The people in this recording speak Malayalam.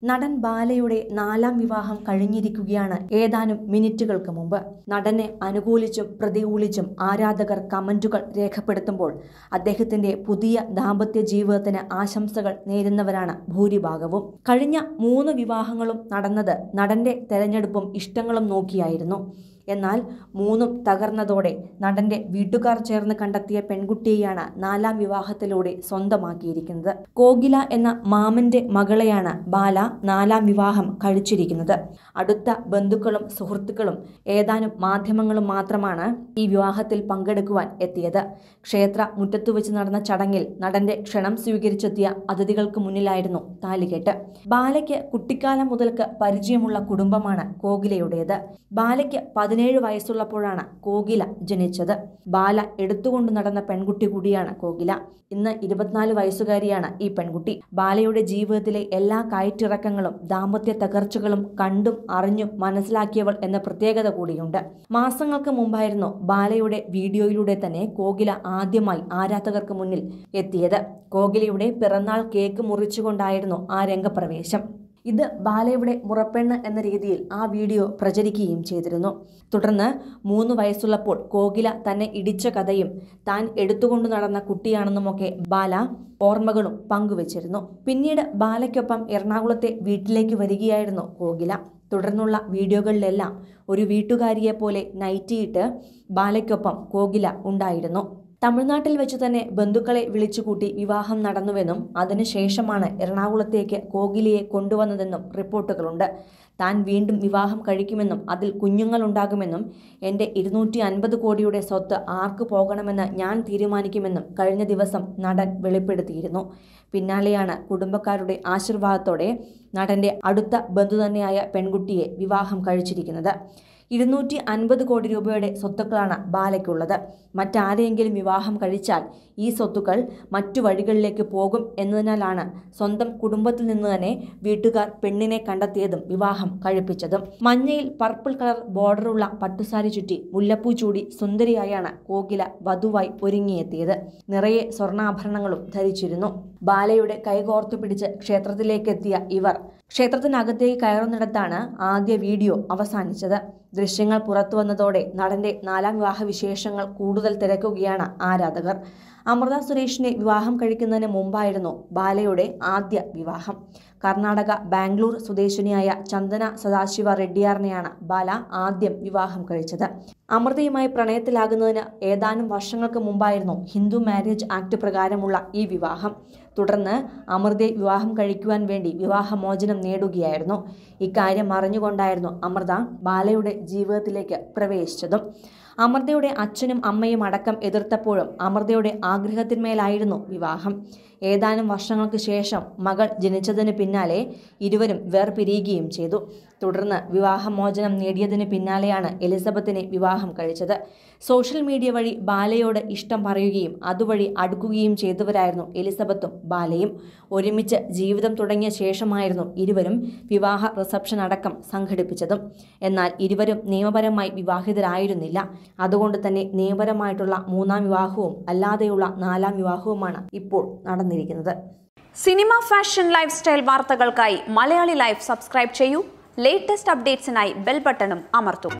നടൻ ബാലയുടെ നാലാം വിവാഹം കഴിഞ്ഞിരിക്കുകയാണ് ഏതാനും മിനിറ്റുകൾക്ക് മുമ്പ് നടനെ അനുകൂലിച്ചും പ്രതികൂലിച്ചും ആരാധകർ കമന്റുകൾ രേഖപ്പെടുത്തുമ്പോൾ അദ്ദേഹത്തിന്റെ പുതിയ ദാമ്പത്യ ജീവിതത്തിന് ആശംസകൾ നേരുന്നവരാണ് ഭൂരിഭാഗവും കഴിഞ്ഞ മൂന്ന് വിവാഹങ്ങളും നടന്നത് നടന്റെ തെരഞ്ഞെടുപ്പും ഇഷ്ടങ്ങളും നോക്കിയായിരുന്നു എന്നാൽ മൂന്നും തകർന്നതോടെ നടന്റെ വീട്ടുകാർ ചേർന്ന് കണ്ടെത്തിയ പെൺകുട്ടിയെയാണ് നാലാം വിവാഹത്തിലൂടെ സ്വന്തമാക്കിയിരിക്കുന്നത് കോകില എന്ന മാമന്റെ മകളെയാണ് ബാല നാലാം വിവാഹം കഴിച്ചിരിക്കുന്നത് അടുത്ത ബന്ധുക്കളും സുഹൃത്തുക്കളും ഏതാനും മാധ്യമങ്ങളും മാത്രമാണ് ഈ വിവാഹത്തിൽ പങ്കെടുക്കുവാൻ എത്തിയത് ക്ഷേത്ര മുറ്റത്തു വെച്ച് നടന്ന ചടങ്ങിൽ നടന്റെ ക്ഷണം സ്വീകരിച്ചെത്തിയ അതിഥികൾക്ക് മുന്നിലായിരുന്നു താലികെട്ട് ബാലയ്ക്ക് കുട്ടിക്കാലം മുതൽക്ക് പരിചയമുള്ള കുടുംബമാണ് കോകിലയുടേത് ബാലയ്ക്ക് പതിനേഴ് വയസ്സുള്ളപ്പോഴാണ് കോകില ജനിച്ചത് ബാല എടുത്തുകൊണ്ട് നടന്ന പെൺകുട്ടി കൂടിയാണ് കോകില ഇന്ന് ഇരുപത്തിനാല് വയസ്സുകാരിയാണ് ഈ പെൺകുട്ടി ബാലയുടെ ജീവിതത്തിലെ എല്ലാ കയറ്റിറക്കങ്ങളും ദാമ്പത്യ തകർച്ചകളും കണ്ടും അറിഞ്ഞും മനസ്സിലാക്കിയവൾ എന്ന പ്രത്യേകത കൂടിയുണ്ട് മാസങ്ങൾക്ക് മുമ്പായിരുന്നു ബാലയുടെ വീഡിയോയിലൂടെ തന്നെ കോകില ആദ്യമായി ആരാധകർക്ക് മുന്നിൽ എത്തിയത് കോകിലയുടെ പിറന്നാൾ കേക്ക് മുറിച്ചുകൊണ്ടായിരുന്നു ആ രംഗപ്രവേശം ഇത് ബാലയുടെ മുറപ്പെണ്ണ് എന്ന രീതിയിൽ ആ വീഡിയോ പ്രചരിക്കുകയും ചെയ്തിരുന്നു തുടർന്ന് മൂന്ന് വയസ്സുള്ളപ്പോൾ കോകില തന്നെ ഇടിച്ച കഥയും താൻ എടുത്തുകൊണ്ടു നടന്ന കുട്ടിയാണെന്നുമൊക്കെ ബാല ഓർമ്മകളും പങ്കുവച്ചിരുന്നു പിന്നീട് ബാലയ്ക്കൊപ്പം എറണാകുളത്തെ വീട്ടിലേക്ക് വരികയായിരുന്നു കോകില തുടർന്നുള്ള വീഡിയോകളിലെല്ലാം ഒരു വീട്ടുകാരിയെ പോലെ നൈറ്റിയിട്ട് ബാലയ്ക്കൊപ്പം കോകില ഉണ്ടായിരുന്നു തമിഴ്നാട്ടിൽ വെച്ച് തന്നെ ബന്ധുക്കളെ വിളിച്ചുകൂട്ടി വിവാഹം നടന്നുവെന്നും അതിനുശേഷമാണ് എറണാകുളത്തേക്ക് കോകിലയെ കൊണ്ടുവന്നതെന്നും റിപ്പോർട്ടുകളുണ്ട് താൻ വീണ്ടും വിവാഹം കഴിക്കുമെന്നും അതിൽ കുഞ്ഞുങ്ങളുണ്ടാകുമെന്നും എൻ്റെ ഇരുന്നൂറ്റി അൻപത് കോടിയുടെ സ്വത്ത് ആർക്ക് പോകണമെന്ന് ഞാൻ തീരുമാനിക്കുമെന്നും കഴിഞ്ഞ ദിവസം നടൻ വെളിപ്പെടുത്തിയിരുന്നു പിന്നാലെയാണ് കുടുംബക്കാരുടെ ആശീർവാദത്തോടെ നടന്റെ അടുത്ത ബന്ധു തന്നെയായ പെൺകുട്ടിയെ വിവാഹം കഴിച്ചിരിക്കുന്നത് ഇരുന്നൂറ്റി അൻപത് കോടി രൂപയുടെ സ്വത്തുക്കളാണ് ബാലയ്ക്കുള്ളത് മറ്റാരെയെങ്കിലും വിവാഹം കഴിച്ചാൽ ഈ സ്വത്തുക്കൾ മറ്റു വഴികളിലേക്ക് പോകും എന്നതിനാലാണ് സ്വന്തം കുടുംബത്തിൽ നിന്ന് തന്നെ വീട്ടുകാർ പെണ്ണിനെ കണ്ടെത്തിയതും വിവാഹം കഴിപ്പിച്ചതും മഞ്ഞയിൽ പർപ്പിൾ കളർ ബോർഡറുള്ള പട്ടുസാരി ചുറ്റി മുല്ലപ്പൂ ചൂടി സുന്ദരിയായാണ് കോകില വധുവായി ഒരുങ്ങിയെത്തിയത് നിറയെ സ്വർണ്ണാഭരണങ്ങളും ധരിച്ചിരുന്നു ബാലയുടെ കൈകോർത്തു പിടിച്ച് ക്ഷേത്രത്തിലേക്കെത്തിയ ഇവർ ക്ഷേത്രത്തിനകത്തേക്ക് കയറുന്നിടത്താണ് ആദ്യ വീഡിയോ അവസാനിച്ചത് ദൃശ്യങ്ങൾ പുറത്തു വന്നതോടെ നടന്റെ നാലാം വിവാഹ വിശേഷങ്ങൾ കൂടുതൽ തിരക്കുകയാണ് ആരാധകർ അമൃത സുരേഷിനെ വിവാഹം കഴിക്കുന്നതിന് മുമ്പായിരുന്നു ബാലയുടെ ആദ്യ വിവാഹം കർണാടക ബാംഗ്ലൂർ സ്വദേശിനിയായ ചന്ദന സദാശിവ റെഡ്ഡിയാറിനെയാണ് ബാല ആദ്യം വിവാഹം കഴിച്ചത് അമൃതയുമായി പ്രണയത്തിലാകുന്നതിന് ഏതാനും വർഷങ്ങൾക്ക് മുമ്പായിരുന്നു ഹിന്ദു മാരേജ് ആക്ട് പ്രകാരമുള്ള ഈ വിവാഹം തുടർന്ന് അമൃതയെ വിവാഹം കഴിക്കുവാൻ വേണ്ടി വിവാഹമോചനം നേടുകയായിരുന്നു ഇക്കാര്യം അറിഞ്ഞുകൊണ്ടായിരുന്നു അമൃത ബാലയുടെ ജീവിതത്തിലേക്ക് പ്രവേശിച്ചതും അമൃതയുടെ അച്ഛനും അമ്മയും അടക്കം എതിർത്തപ്പോഴും അമൃതയുടെ ആഗ്രഹത്തിന്മേലായിരുന്നു വിവാഹം ഏതാനും വർഷങ്ങൾക്ക് ശേഷം മകൾ ജനിച്ചതിന് പിന്നാലെ ഇരുവരും വേർപിരിയുകയും ചെയ്തു തുടർന്ന് വിവാഹമോചനം നേടിയതിന് പിന്നാലെയാണ് എലിസബത്തിനെ വിവാഹം കഴിച്ചത് സോഷ്യൽ മീഡിയ വഴി ബാലയോട് ഇഷ്ടം പറയുകയും അതുവഴി അടുക്കുകയും ചെയ്തവരായിരുന്നു എലിസബത്തും ബാലയും ഒരുമിച്ച് ജീവിതം തുടങ്ങിയ ശേഷമായിരുന്നു ഇരുവരും വിവാഹ റിസപ്ഷൻ അടക്കം സംഘടിപ്പിച്ചതും എന്നാൽ ഇരുവരും നിയമപരമായി വിവാഹിതരായിരുന്നില്ല അതുകൊണ്ട് തന്നെ നിയമപരമായിട്ടുള്ള മൂന്നാം വിവാഹവും അല്ലാതെയുള്ള നാലാം വിവാഹവുമാണ് ഇപ്പോൾ നടന്നിരിക്കുന്നത് സിനിമ ഫാഷൻ ലൈഫ് സ്റ്റൈൽ വാർത്തകൾക്കായി മലയാളി ലൈഫ് സബ്സ്ക്രൈബ് ചെയ്യൂ ലേറ്റസ്റ്റ് അപ്ഡേറ്റ്സിനായി ബെൽ ബട്ടണും അമർത്തും